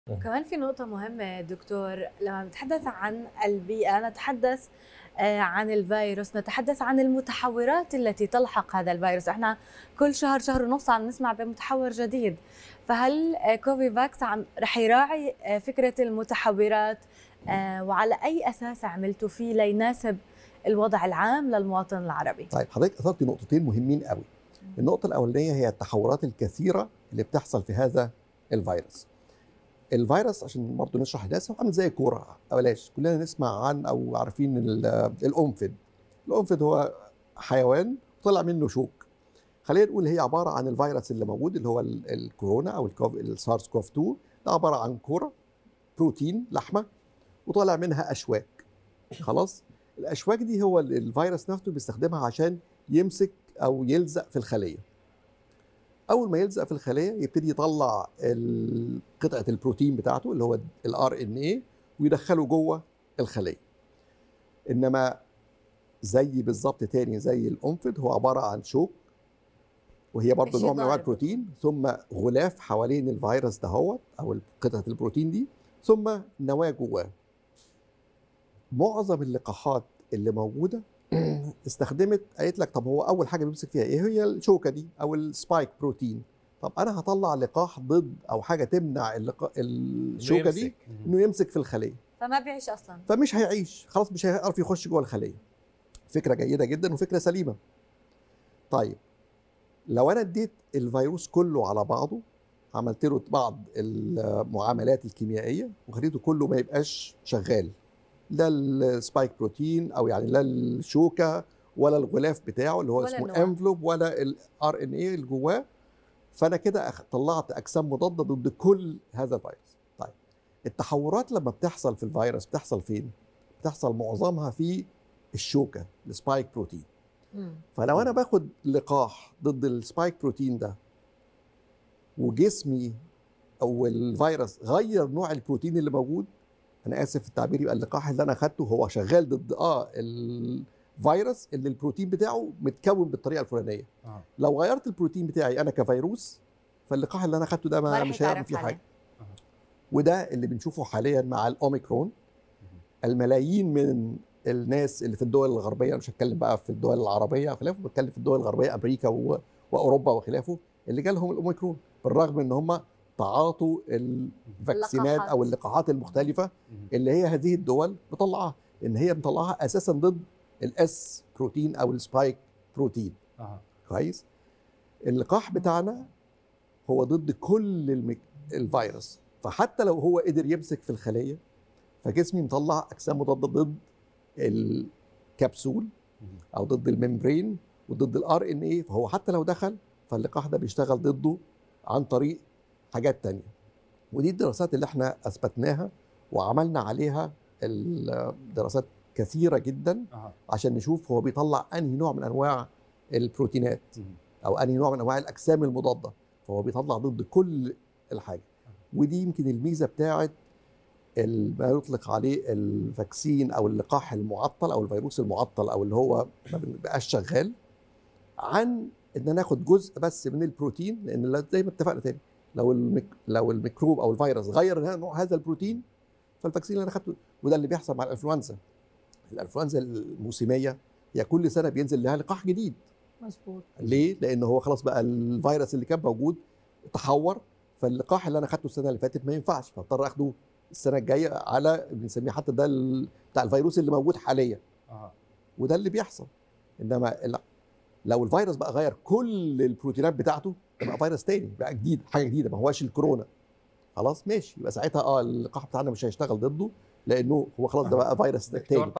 وكمان في نقطة مهمة دكتور لما نتحدث عن البيئة نتحدث آه، عن الفيروس نتحدث عن المتحورات التي تلحق هذا الفيروس احنا كل شهر شهر ونص عم نسمع بمتحور جديد فهل آه، كوفي فاكس عم رح يراعي آه، فكرة المتحورات وعلى أي أساس عملتوا فيه ليناسب الوضع العام للمواطن العربي طيب حضرتك اثرتي نقطتين مهمين قوي النقطة الأولانية هي التحورات الكثيرة اللي بتحصل في هذا الفيروس الفيروس عشان برضه نشرح للناس هو عامل زي كوره بلاش كلنا نسمع عن او عارفين الانفد الانفد هو حيوان طلع منه شوك خلينا نقول هي عباره عن الفيروس اللي موجود اللي هو الكورونا او السارس كوف 2 ده عباره عن كوره بروتين لحمه وطالع منها اشواك خلاص الاشواك دي هو الفيروس نفسه بيستخدمها عشان يمسك او يلزق في الخليه اول ما يلزق في الخليه يبتدي يطلع قطعه البروتين بتاعته اللي هو الار ان اي ويدخله جوه الخليه انما زي بالظبط تاني زي الانفد هو عباره عن شوك وهي برضه نوع من انواع البروتين ثم غلاف حوالين الفيروس دهوت او قطعه البروتين دي ثم نواه جواه معظم اللقاحات اللي موجوده استخدمت قالت لك طب هو اول حاجه بيمسك فيها ايه هي الشوكه دي او السبايك بروتين طب انا هطلع لقاح ضد او حاجه تمنع اللقاء الشوكه دي انه يمسك في الخليه فما بيعيش اصلا فمش هيعيش خلاص مش هيعرف يخش جوه الخليه فكره جيده جدا وفكره سليمه طيب لو انا اديت الفيروس كله على بعضه عملت له بعض المعاملات الكيميائيه وخليته كله ما يبقاش شغال لا السبايك بروتين او يعني لا الشوكه ولا الغلاف بتاعه اللي هو اسمه انفلوب ولا الار ان اي اللي جواه فانا كده طلعت اجسام مضاده ضد كل هذا الفيروس طيب التحورات لما بتحصل في الفيروس بتحصل فين بتحصل معظمها في الشوكه السبايك بروتين فلو انا باخد لقاح ضد السبايك بروتين ده وجسمي او الفيروس غير نوع البروتين اللي موجود انا اسف في التعبير يبقى اللقاح اللي انا اخدته هو شغال ضد اه الفيروس اللي البروتين بتاعه متكون بالطريقه الفلانيه آه. لو غيرت البروتين بتاعي انا كفيروس فاللقاح اللي انا اخدته ده ما مش هيعمل فيه حاجه آه. وده اللي بنشوفه حاليا مع الاوميكرون الملايين من الناس اللي في الدول الغربيه انا مش هتكلم بقى في الدول العربيه وخلافه بتكلم في الدول الغربيه امريكا و... واوروبا وخلافه اللي جالهم الاوميكرون بالرغم ان هم تعاطوا الفاكسينات او اللقاحات المختلفه اللي هي هذه الدول مطلعاها ان هي مطلعاها اساسا ضد الاس بروتين او السبايك بروتين أه. كويس اللقاح بتاعنا هو ضد كل المك... الفيروس فحتى لو هو قدر يمسك في الخليه فجسمي مطلع اجسام مضاده ضد الكبسول او ضد الممبرين وضد الار ان اي فهو حتى لو دخل فاللقاح ده بيشتغل ضده عن طريق حاجات تانية ودي الدراسات اللي احنا اثبتناها وعملنا عليها الدراسات كثيره جدا أه. عشان نشوف هو بيطلع انهي نوع من انواع البروتينات او انهي نوع من انواع الاجسام المضاده فهو بيطلع ضد كل الحاجه ودي يمكن الميزه بتاعت ما يطلق عليه الفاكسين او اللقاح المعطل او الفيروس المعطل او اللي هو ما بيبقاش شغال عن ان ناخد جزء بس من البروتين لان زي ما اتفقنا تاني لو الميك... لو الميكروب او الفيروس غير نوع هذا البروتين فالفاكسين اللي انا اخدته وده اللي بيحصل مع الانفلونزا الانفلونزا الموسميه هي كل سنه بينزل لها لقاح جديد مظبوط ليه؟ لان هو خلاص بقى الفيروس اللي كان موجود تحور فاللقاح اللي انا اخدته السنه اللي فاتت ما ينفعش فاضطر اخده السنه الجايه على بنسميه حتى ده بتاع الفيروس اللي موجود حاليا آه. وده اللي بيحصل انما لو الفيروس بقى غير كل البروتينات بتاعته يبقى فيروس تاني بقى جديد حاجه جديده ما هواش الكورونا خلاص ماشي يبقى ساعتها اه اللقاح بتاعنا مش هيشتغل ضده لانه هو خلاص ده بقى فيروس تاني